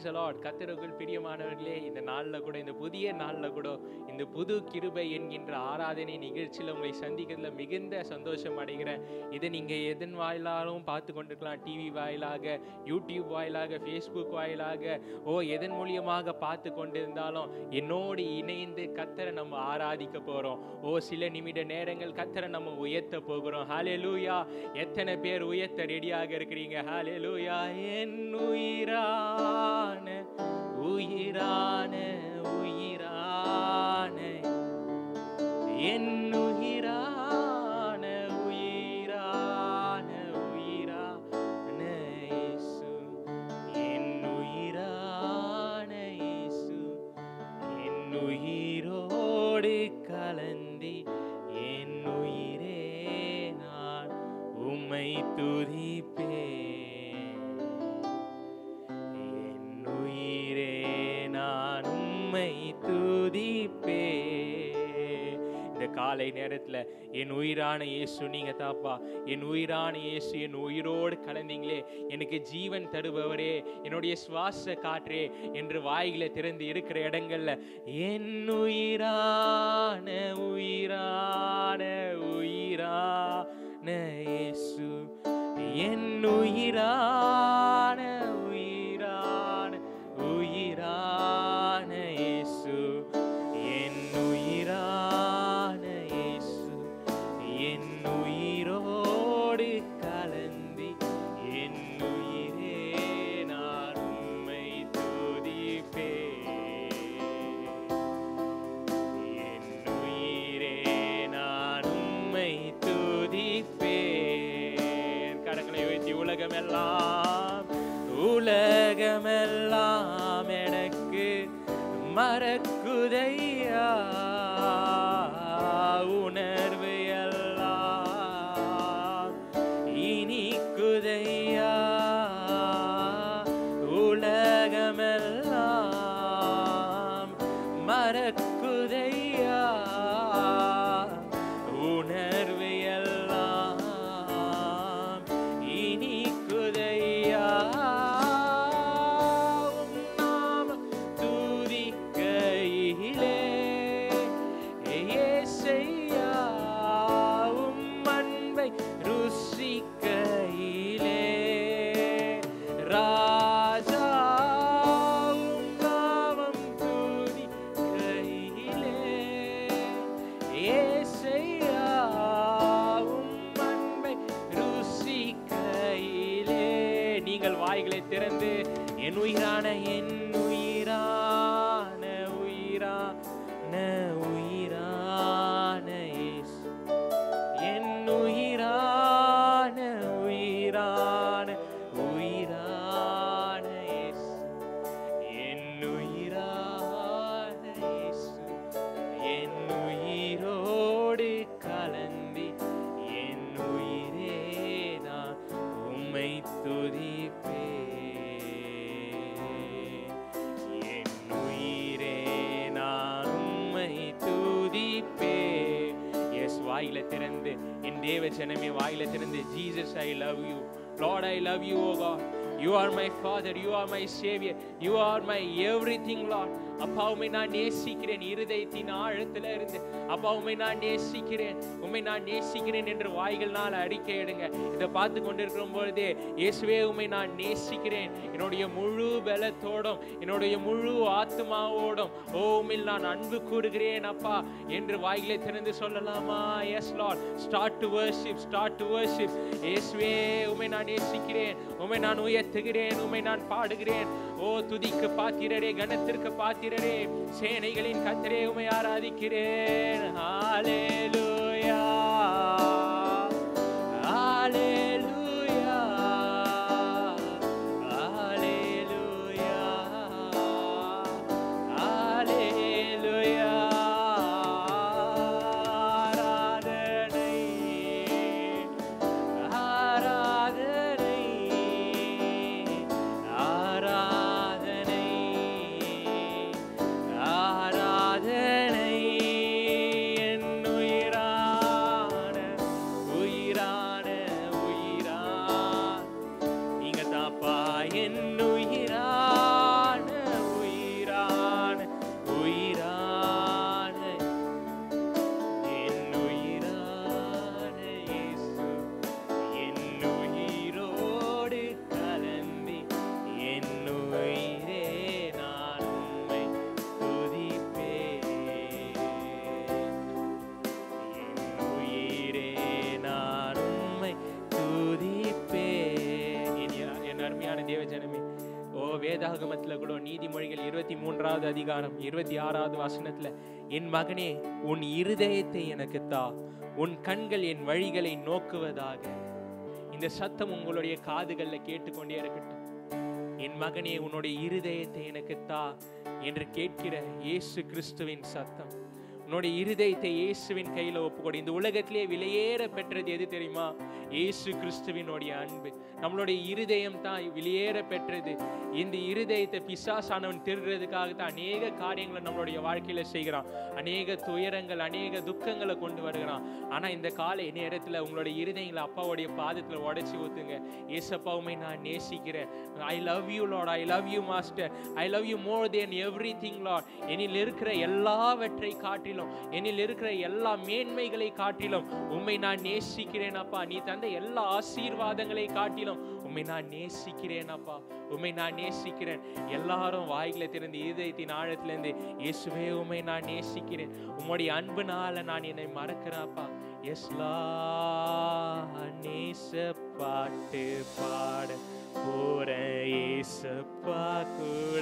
Lord கத்தருக்குள் பிரியமானவர்களே இந்த நாளில் கூட இந்த புதிய நாளில் கூட இந்த புது கிருபை என்கின்ற ஆராதனை நிகழ்ச்சியில் உங்களை சந்திக்கிறதுல மிகுந்த சந்தோஷம் அடைகிறேன் இதை நீங்கள் எதன் வாயிலாகவும் பார்த்து கொண்டிருக்கலாம் டிவி வாயிலாக யூடியூப் வாயிலாக ஃபேஸ்புக் வாயிலாக ஓ எதன் மூலியமாக பார்த்து கொண்டிருந்தாலும் என்னோடு இணைந்து கத்தரை நம்ம ஆராதிக்க போகிறோம் ஓ சில நிமிட நேரங்கள் கத்தரை நம்ம உயர்த்த போகிறோம் ஹாலே லூயா எத்தனை பேர் உயர்த்த ரெடியாக இருக்கிறீங்க ஹாலே லூயா என் உயிரான உயிரான உயிரான என் உயிரான உயிரான உயிரான இயேசு என் உயிரான இயேசு என் உயிரோடு கலந்தி என் உயிரே நான் உம்மை துதிப்பேன் என் உயிரே நான் உம்மை துதிப்பேன் இந்த காலை நேரத்தில் என் உயிரான இயேசு நீங்க தாப்பா என் உயிரான இயேசு என் உயிரோடு கலந்தீங்களே எனக்கு ஜீவன் தருபவரே என்னுடைய சுவாச காற்றே என்று வாய்களை திறந்து இருக்கிற இடங்கள்ல என் உயிரான உயிரான உயிரான இயேசு என் உயிரான உயிரான உயிரான இயேசு என் உயிரான இயேசு என் உயிரோடு கலந்தி என் உயிரே நான் உம்மை துதிப்பேன் என் உயிரே நான் உம்மை துதிப்பேன் கடற்கரை உயர்த்தி உலகமெல்லாம் உலகமெல்லாம் எனக்கு மறக்குதையா உணர்வு எல்லாம் இனிக்குதையா உலகமெல்லாம் மறக்குதையா உணர்வு எல்லாம் இனிக்குதையா உம் நாமம் துதிக்கையிலே இயேசையா உம் அன்பை ருசிக்கையிலே ராஜா உம் நாமம் துதிக்கையிலே இயேசையா உம் அன்பை ருசிக்கையிலே நீங்கள் வாய்களை திறந்து என் உயிரான என் உயிரான உயிரான உயிரான இயேசு என் உயிரான உயிரான உயிரான இயேசு என் உயிரான இயேசு என் உயிரோடு கலந்தி என் உயிரே நான் உம்மை துதிப்பேன் என் உயிரே நான் உம்மை துதிப்பேன் எஸ் வாயில திறந்து என் தேவ ஜனமே வாயில திறந்து Jesus I love you Lord I love you oh God you are my father you are my saviour you are my everything Lord அப்பா உண்மை நான் நேசிக்கிறேன் இருதயத்தின் ஆழத்துல இருந்து அப்பா உண்மை நான் நேசிக்கிறேன் உண்மை நான் நேசிக்கிறேன் என்று வாய்கள்னால் அறிக்கை எடுங்க இதை பார்த்து கொண்டிருக்கும் பொழுதே இயேசுவே உண்மை நான் நேசிக்கிறேன் என்னுடைய முழு பலத்தோடும் என்னுடைய முழு ஆத்மாவோடும் ஓ உம்மில் நான் அன்பு கூறுகிறேன் அப்பா என்று வாய்களை திறந்து சொல்லலாமா yes Lord start to worship start to worship இயேசுவே உம்மை நான் நேசிக்கிறேன் உம்மை நான் உயர்த்துகிறேன் உம்மை நான் பாடுகிறேன் ஓ துதிக்கு பாத்திரரே கனத்திற்கு பாத்திரரே சேனைகளின் கத்திரே உம்மை ஆராதிக்கிறேன் ஹalleluya ஹalleluya ஹalleluya ஹalleluya ஆராதனை ஆராதனை ஆராதனை ஆராதனை என் உயிரா வேதாகமத்துல கூட நீதிமொழிகள் இருபத்தி மூன்றாவது அதிகாரம் இருபத்தி ஆறாவது வசனத்துல என் மகனே உன் இருதயத்தை எனக்கு தா உன் கண்கள் என் வழிகளை நோக்குவதாக இந்த சத்தம் உங்களுடைய காதுகள்ல கேட்டுக்கொண்டே இருக்கட்டும் என் மகனே உன்னுடைய இருதயத்தை எனக்கு தா என்று கேட்கிற இயேசு கிறிஸ்துவின் சத்தம் உன்னுடைய இருதயத்தை இயேசுவின் கையில ஒப்புக்கொடு இந்த உலகத்திலே விலையேற பெற்றது எது தெரியுமா இயேசு கிறிஸ்துவினுடைய அன்பு நம்மளுடைய இருதயம் தான் வெளியேற பெற்றது இந்த இருதயத்தை பிசாசானவன் திருடுறதுக்காக தான் அநேக காரியங்களை நம்மளுடைய வாழ்க்கையில செய்கிறான் அநேக துயரங்கள் அநேக துக்கங்களை கொண்டு வருகிறான் ஆனா இந்த காலை நேரத்துல உங்களுடைய இருதயங்களை அப்பாவுடைய பாதத்துல உடைச்சி ஊத்துங்க ஏசப்பாவுமே நான் நேசிக்கிறேன் I love you Lord I love you master I love you more than everything Lord என்னில் இருக்கிற எல்லாவற்றை காட்டிலும் என்னில் இருக்கிற எல்லா மேன்மைகளை காட்டிலும் உம்மை நான் நேசிக்கிறேன் அப்பா நீ தந்த எல்லா ஆசீர்வாதங்களை காட்டிலும் உம்மை நான் நேசிக்கிறேன் அப்பா உம்மை நான் நேசிக்கிறேன் எல்லாரும் வாய்களை திறந்து இதயத்தின் ஆழத்திலிருந்து இயேசுவே உம்மை நான் நேசிக்கிறேன் உம்முடைய அன்புனால நான் என்னை மறக்கிறேன் அப்பா எஸ்லா நேச பாட்டு பாட போற ஏசப்பா கூட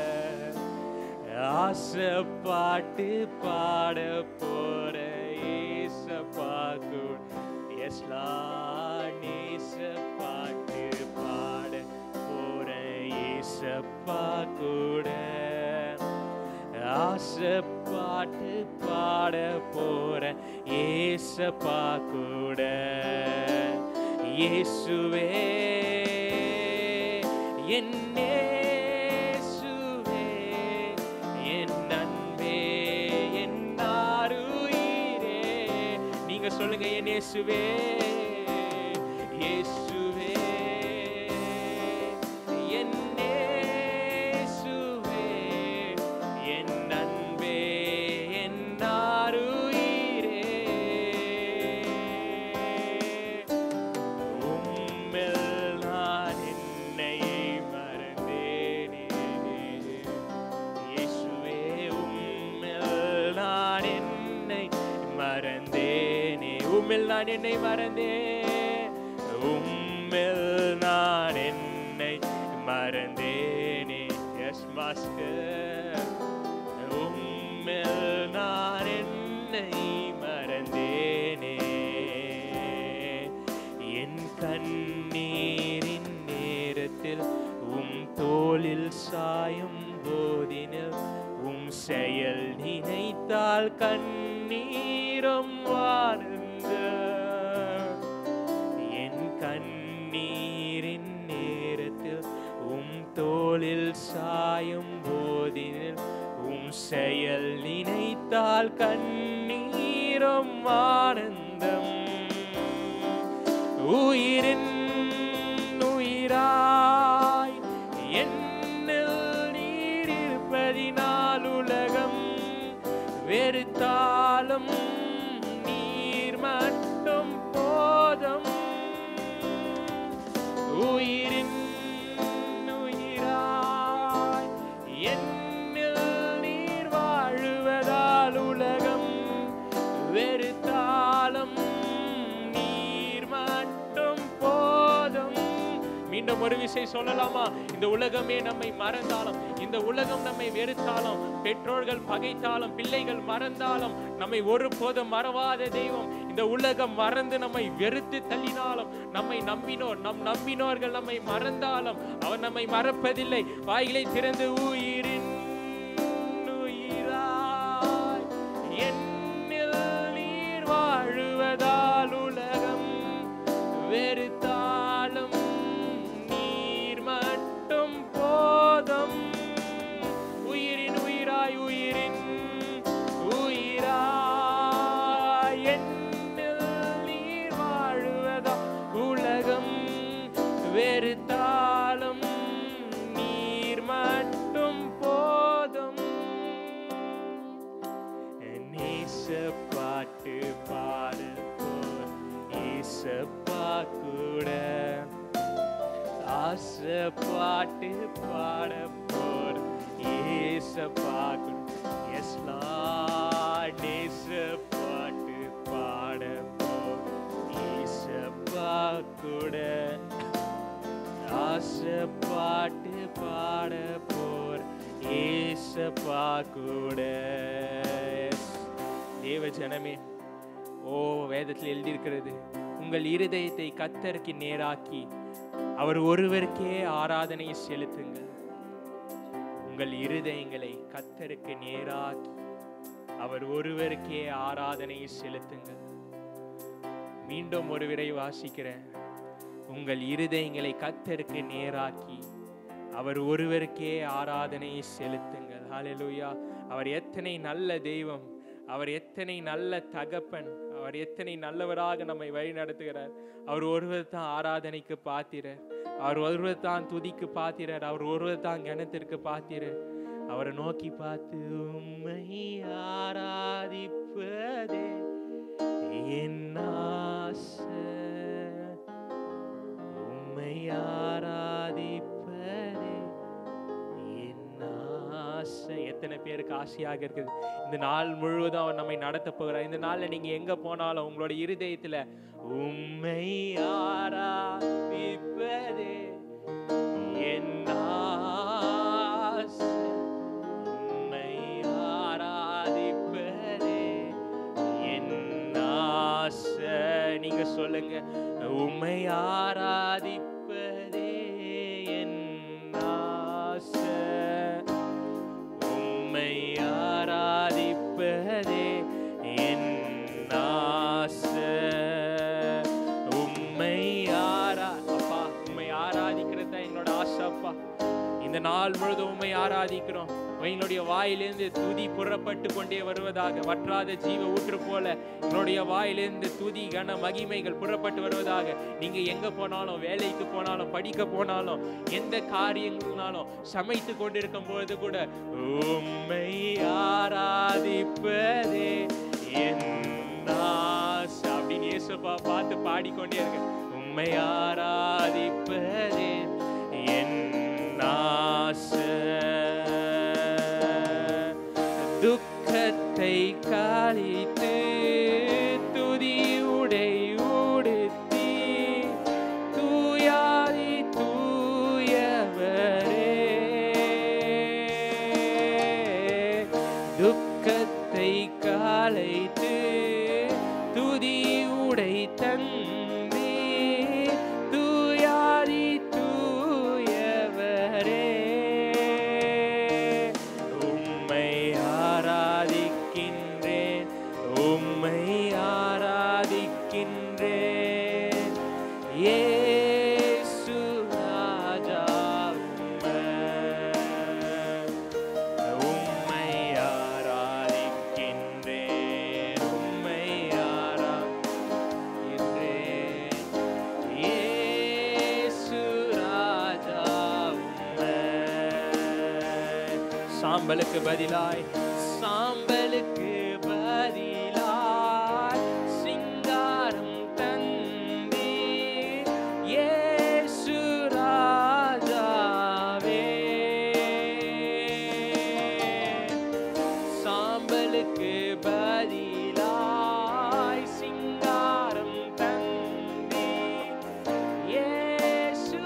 ஆசைப்பாட்டு பாட போற ஏசப்பா கூட எஸ்லா நேச பாட்டு பாட போற ஏசப்பா கூட ஆசைப்பாட்டு பாட போற ஏசப்பா கூட இயேசுவே என் இயேசுவே என் அன்பே என் ஆருயிரே நீங்க சொல்லுங்க என் இயேசுவே இயேசுவே என் இயேசுவே என் அன்பே என் ஆருயிரே உம்மில் நான் என்னை மறந்தேனே இயேசுவே உம்மில் நான் என்னை மறந்தேனே உம்மில் நான் என்னை மறந்தேன் உம்மில் நான் என்னை மறந்தேனே எஸ் மாஸ்டர் உம்மில் நான் என்னை மறந்தேனே என் கண்ணீரின் நேரத்தில் உம் தோளில் சாயும் போதினில் உம் செயல் நினைத்தால் கண்ணீரம் வாழ்ந்த என் கண்ணீரின் நேரத்தில் உம் தோளில் சாயும் போதினில் உம் செயல் நினைத்தால் கண்ணீரம் ஆனந்தம் உயிரின் உயிராய் என்னில் நீர் இருப்பதினால் உலகம் வெறுத்தாலும் நீர் மட்டும் போதும் உயிரின் உயிராய் என்னில் நீர் வாழுவதால் உலகம் வெறுத்தாலும் நீர் மட்டும் போதும் மீண்டும் ஒரு விஷயம் சொல்லலாமா இந்த உலகமே நம்மை மறந்தாலும் இந்த உலகம் நம்மை வெறுத்தாலும் பெற்றோர்கள் பகைத்தாலும் பிள்ளைகள் மறந்தாலும் நம்மை ஒருபோதும் மறவாத தெய்வம் இந்த உலகம் மறந்து நம்மை வெறுத்து தள்ளினாலும் நம்மை நம்பினோர் நம் நம்பினோர்கள் நம்மை மறந்தாலும் அவர் நம்மை மறப்பதில்லை வாய்களை திறந்து உயிரின் உயிராய் என்னில் நீர் வாழுவதால் உலகம் வெறுத்தாலும் நீர் மட்டும் போதும் உயிரின் உயிராய் உயிரின் உயிராய் என்னில் நீர் வாழுவதா உலகம் வெறுத்தாலும் நீர் மட்டும் போதும் நேச பாட்டு பாட ஏசப்பா கூட ஆசை பாட்டு பாட போற ஏசப்பா கூட எஸ் நேச பாட்டு பாட போற ஏசப்பா கூட ஆசை பாட்டு பாட அப்பா கூட தேவ ஜனமே ஓ வேதத்தில் எழுதியிருக்கிறது உங்கள் இருதயத்தை கத்தருக்கு நேராக்கி அவர் ஒருவருக்கே ஆராதனை செலுத்துங்கள் உங்கள் இருதயங்களை கத்தருக்கு நேராக்கி அவர் ஒருவருக்கே ஆராதனை செலுத்துங்கள் மீண்டும் ஒரு விரை வாசிக்கிறேன் உங்கள் இருதயங்களை கத்தருக்கு நேராக்கி அவர் ஒருவருக்கே ஆராதனை செலுத்துங்கள் ஹalleluya அவர் எத்தனை நல்ல தெய்வம் அவர் எத்தனை நல்ல தகப்பன் அவர் எத்தனை நல்லவராக நம்மை வழி நடத்துகிறார் அவர் ஒருவர் தான் ஆராதனைக்கு பாத்திரர் அவர் ஒருவர் தான் துதிக்கு பாத்திரர் அவர் ஒருவர் தான் கணத்திற்கு பாத்திரர் அவரை நோக்கி பார்த்து உம்மை ஆராதிப்பதே என் ஆசை உம்மை ஆராதிப்பதே என் ஆசை எத்தனை பேருக்கு ஆசையாக இருக்குது இந்த நாள் முழுவதும் அவர் நம்மை நடத்த போகிறார் இந்த நாள்ல நீங்க எங்க போனாலும் உங்களோட இருதயத்துல உம்மை ஆராதிப்பதே என் ஆசை உம்மை ஆராதிப்பதே என் ஆசை நீங்க சொல்லுங்க உம்மை ஆராதிப்பதே என் ஆசை உம்மை ஆராதிப்பதே என் ஆசை உம்மை ஆரா அப்பா உம்மை ஆராதிக்கிறது தான் எங்களோட ஆசை அப்பா இந்த நாள் முழுதும் உம்மை ஆராதிக்கிறோம் எங்களுடைய வாயிலிருந்து துதி புறப்பட்டு கொண்டே வருவதாக வற்றாத ஜீவ ஊற்று போல எங்களுடைய வாயிலிருந்து துதி கன மகிமைகள் புறப்பட்டு வருவதாக நீங்க எங்க போனாலும் வேலைக்கு போனாலும் படிக்க போனாலும் எந்த காரியங்கள்னாலும் சமைத்து கொண்டிருக்கும் பொழுது கூட உம்மை ஆராதிப்பதே என் ஆசை அப்படின்னு இயேசுப்பா பார்த்து பாடிக்கொண்டே இருக்கு உம்மை ஆராதிப்பதே என் ஆசை துக்கத்தை காலித்து துதி உடை உடுத்தி தூயாதி தூயவரே துக்கத்தை காலைத்து துதி உடை தந்தி தூயாதி தூயவரே உம்மை ஆராதிக்கின்றேன் உம்மை ஆராதிக்கின்றேன் இயேசு ராஜா உம்மை ஆராதிக்கின்றேன் உம்மை ஆராதிக்கின்றேன் இயேசு ராஜா உம்மை சாம்பலுக்கு பதிலாய் சாம்பலுக்கு பதிலாய் சிங்காரம் தந்தி இயேசு ராஜாவே சாம்பலுக்கு பதிலாய் சிங்காரம் தந்தி இயேசு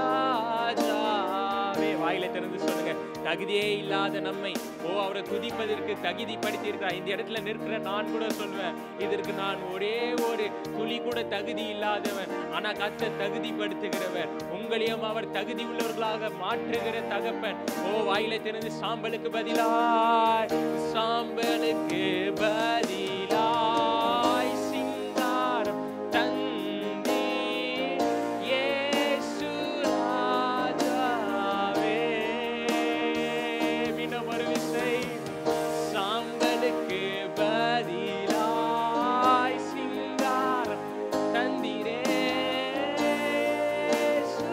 ராஜாவே வாயில திறந்து சொல்லுங்க தகுதியே இல்லாத நம்மை ஓ அவரை துதிப்பதற்கு தகுதி படுத்தியிருக்கிறார் இந்த இடத்துல நிற்கிற நான் கூட சொல்வேன் இதற்கு நான் ஒரே ஒரு துளி கூட தகுதி இல்லாதவன் ஆனா கத்த தகுதிப்படுத்துகிறவர் உங்களையும் அவர் தகுதி உள்ளவர்களாக மாற்றுகிற தகப்பன் ஓ வாயில திறந்து சாம்பலுக்கு பதிலாய் சாம்பலுக்கு பதிலாய் சிங்காரம் தந்தி இயேசு ராஜாவே மீண்டும் ஒரு விசை சாம்பலுக்கு பதிலாய் சிங்காரம் தந்திரே இயேசு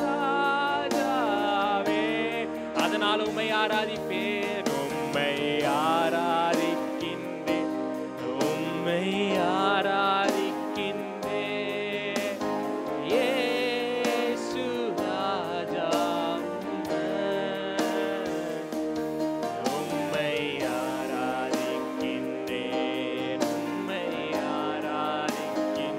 ராஜாவே அதனால் உம்மை ஆராதிப்பேன் உம்மை ஆராதிக்கின்றேன் உம்மை ஆராதிக்கின்றேன் இயேசு ராஜா உம்மை ஆராதிக்கின்றேன் உம்மை ஆராதிக்கின்றேன்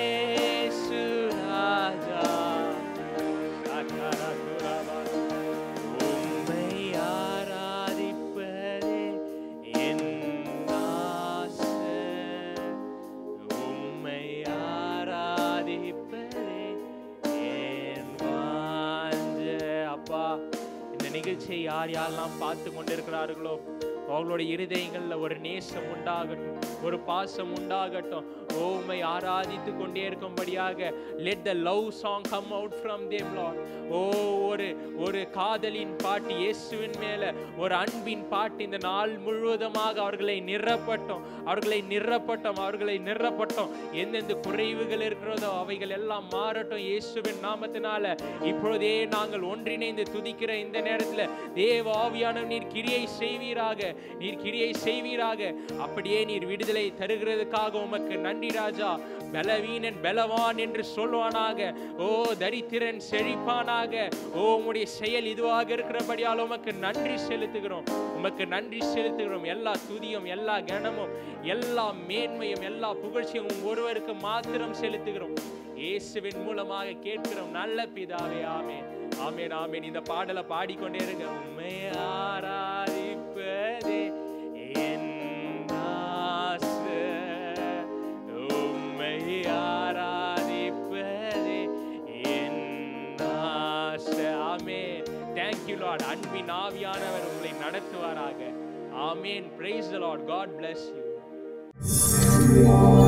இயேசு ராஜா சகரகுரபா நிகழ்ச்சியை யார் யாரெல்லாம் பார்த்து கொண்டிருக்கிறார்களோ அவங்களுடைய இருதயங்கள்ல ஒரு நேசம் உண்டாகட்டும் ஒரு பாசம் உண்டாகட்டும் ஓமை ஆராதித்து கொண்டே இருக்கும்படியாக let the love song come out from them Lord oh ஒரு ஒரு காதலின் பாட்டு இயேசுவின் மேல ஒரு அன்பின் பாட்டு இந்த நாள் முழுவதுமாக அவர்களை நிறப்பட்டோம் அவர்களை நிறப்பட்டோம் அவர்களை நிறப்பட்டோம் எந்தெந்த குறைவுகள் இருக்கிறதோ அவைகள் எல்லாம் மாறட்டும் இயேசுவின் நாமத்தினால இப்பொழுதே நாங்கள் ஒன்றிணைந்து துதிக்கிற இந்த நேரத்துல தேவ ஆவியானவர் நீர் கிரியை செய்வீராக நீர் கிரியை செய்வீராக அப்படியே நீர் விடுதலை தருகிறதுக்காக உமக்கு நன்றி ராஜா பலவீனன் பலவான் என்று சொல்வானாக ஓ தரித்திரன் செழிப்பானாக ஓ உம்முடைய செயல் இதுவாக இருக்கிறபடியால் உமக்கு நன்றி செலுத்துகிறோம் உமக்கு நன்றி செலுத்துகிறோம் எல்லா துதியும் எல்லா கனமும் எல்லா மேன்மையும் எல்லா புகழ்ச்சியும் உம் ஒருவருக்கு மாத்திரம் செலுத்துகிறோம் இயேசுவின் மூலமாக கேட்கிறோம் நல்ல பிதாவே ஆமென் ஆமென் ஆமென் இந்த பாடலை பாடிக்கொண்டே இருங்க உண்மை ஆராதிப்பதே என் ஆசை. உம்மை ஆராதிப்பதே என் ஆசை. ஆமென் Thank you Lord அன்பின் ஆவியானவர் உங்களை நடத்துவாராக ஆமென் praise the Lord God bless you